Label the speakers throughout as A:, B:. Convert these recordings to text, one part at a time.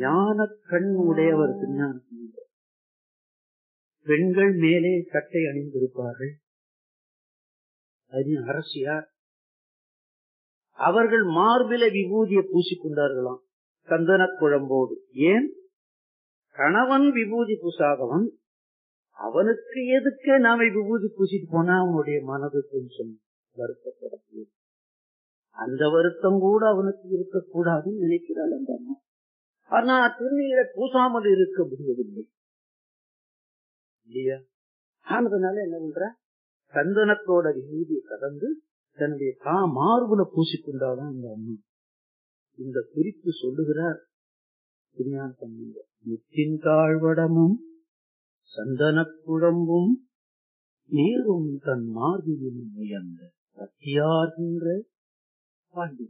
A: ஞான கண் உடையவர் திருஞான சம்பந்தர். பெண்கள் மேலே சட்டை அணிந்திருப்பார்கள் அது அரசியார் அவர்கள் மார்பில விபூதியை பூசிக்கொண்டார்களாம் சந்தன குழம்போடு ஏன் கணவன் விபூதி பூசாதவன் அவனுக்கு எதுக்கு நாம விபூதி பூசிட்டு போனா அவனுடைய மனது கொஞ்சம் வருத்தப்படக்கூடும் அந்த வருத்தம் கூட அவனுக்கு இருக்கக்கூடாதுன்னு நினைக்கிறாள் அந்த அம்மா ஆனா திருநீரை பூசாமல் இருக்க முடியவில்லை இல்லையா ஆனதுனால என்ன பண்ற சந்தனத்தோட விபூதியை கடந்து தன்னுடைய தா மார்புல பூசிக்கொண்டாதான் இந்த அம்மா இந்த குறிப்பு சொல்லுகிறார் திருஞான சம்பந்தர் முத்தின் தாழ்வடமும் சந்தனக் குழம்பும் நீரும் தன் மார்பிலும் உயர்ந்த சத்தியார்கின்ற பாண்டி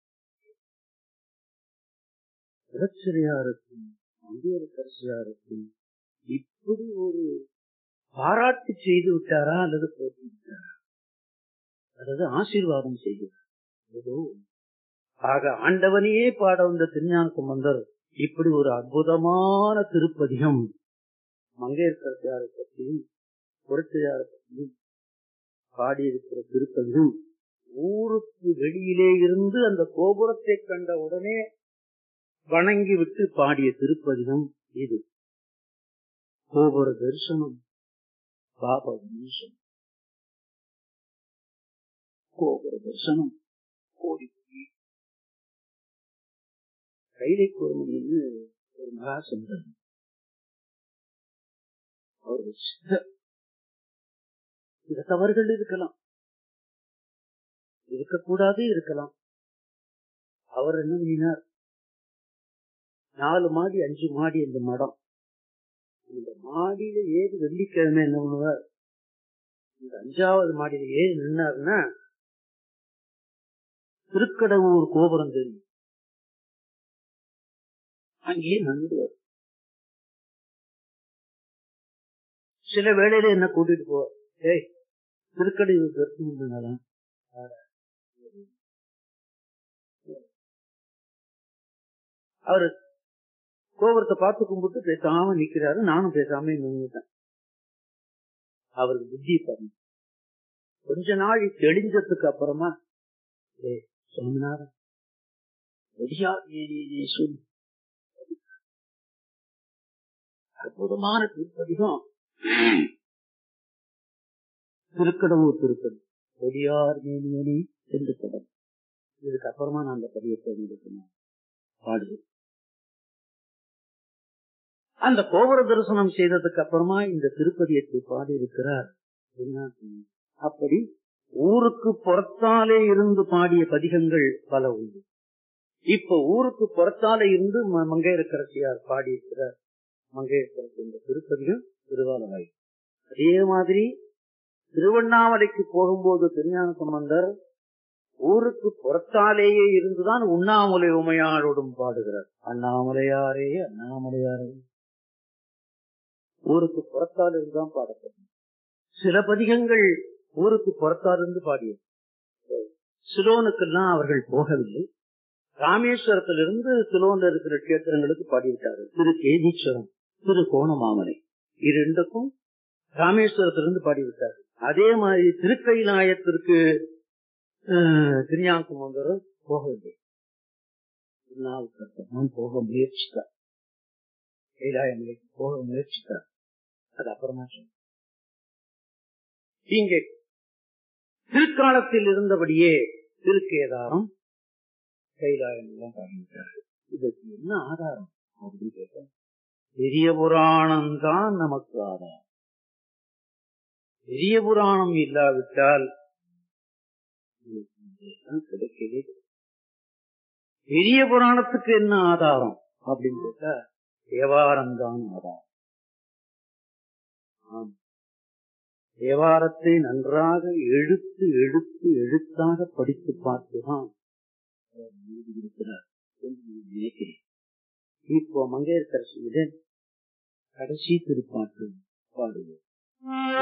A: இலச்சிறையாருக்கும் அங்கேயரசியாருக்கும் இப்படி ஒரு பாராட்டு செய்து விட்டாரா அல்லது போட்டு விட்டாரா அல்லது ஆசீர்வாதம் செய்கிறார் ஏதோ ஆக ஆண்டவனையே பாட வந்த திருஞான சம்பந்தர் இப்படி ஒரு அற்புதமான திருப்பதிகம் மங்கையர்கரசியாரை பற்றியும் புரட்சியாரை பற்றியும் பாடியிருக்கிற திருப்பதிகம் ஊருக்கு வெளியிலே இருந்து அந்த கோபுரத்தை கண்ட உடனே வணங்கி விட்டு பாடிய திருப்பதிகம் இது கோபுர தரிசனம் பாப வம்சம் கோபுர தரிசனம் கோடி கைலை கோர்மன் என்று ஒரு மகா சந்தர் அவர் சித்தர் சில தவறுகள் இருக்கலாம் இருக்கக்கூடாது இருக்கலாம் அவர் என்ன பண்ணினார் நாலு மாடி அஞ்சு மாடி இந்த மடம் இந்த மாடியில ஏறி வெள்ளிக்கிழமை என்ன பண்ணுவார் இந்த அஞ்சாவது மாடியில ஏறி நின்னாருன்னா திருக்கடவுர் கோபுரம் தெரியும் அங்கேயே நன்றுவார் சில வேளையில என்ன கூட்டிட்டு போ ஏய் திருக்கடையூர் தரிசனம் அவரு கோபுரத்தை பார்த்து கும்பிட்டு பேசாம நிக்கிறாரு நானும் பேசாம நின்றுட்டேன் அவருக்கு புத்தி பண்ணு கொஞ்ச நாள் தெளிஞ்சதுக்கு அப்புறமா ஏ சுவாமிநாதன் சொல்லு அற்புதமான திருப்பதிகம் திருக்கடவுர் திருப்பதி கொடியார் மேனியனி என்று தொடர் இதுக்கு அப்புறமா நான் அந்த பதியத்தை இருக்கணும் பாடுவேன் அந்த கோபுர தரிசனம் செய்ததுக்கு அப்புறமா இந்த திருப்பதியத்தை பாடி இருக்கிறார் அப்படி ஊருக்கு புறத்தாலே இருந்து பாடிய பதிகங்கள் பல உண்டு இப்ப ஊருக்கு புறத்தாலே இருந்து மங்கையரக்கரசியார் பாடியிருக்கிறார் மங்கையரசரசி இந்த திருப்பதிகம் திருவாலவாய் அதே மாதிரி திருவண்ணாமலைக்கு போகும்போது திருஞான சம்பந்தர் ஊருக்கு புறத்தாலேயே இருந்துதான் உண்ணாமலை உமையாரோடும் பாடுகிறார் அண்ணாமலையாரே அண்ணாமலையாரே ஊருக்கு புறத்தால் இருந்துதான் பாடப்படும் சில பதிகங்கள் ஊருக்கு புறத்தால் இருந்து பாடியது சிலோனுக்கெல்லாம் அவர்கள் போகவில்லை ராமேஸ்வரத்திலிருந்து சிலோன்ல இருக்கிற கஷேத்திரங்களுக்கு பாடிவிட்டார்கள் திரு கேதீஸ்வரம் திரு கோணமாமலை இரண்டுக்கும் ராமேஸ்வரத்திலிருந்து பாடிவிட்டார்கள் அதே மாதிரி திருக்கைலாயத்திற்கு திருஞானகுமந்தரும் போகவில்லை நான் போக முயற்சித்தார் கைலாய நிலைக்கு போக முயற்சித்தார் அது அப்புறமா சொன்ன இங்கே திருக்காலத்தில் இருந்தபடியே திருக்கேதாரம் கைலாயம் எல்லாம் பாடிவிட்டார்கள் இதற்கு என்ன ஆதாரம் அப்படின்னு கேட்ட பெரிய புராணம் தான் நமக்கு ஆதாரம் பெரிய புராணம் இல்லாவிட்டால் கிடைக்கவே பெரிய புராணத்துக்கு என்ன ஆதாரம் அப்படின்னு கேட்டா தேவாரம் தான் ஆதாரம் தேவாரத்தை நன்றாக எழுத்து எழுத்து எழுத்தாக படித்து பார்த்துதான் இருக்கிறார் நினைக்கிறேன் இப்போ மங்கையர்கரசியுடன் கடைசி திருப்பாட்டு பாடுவோம்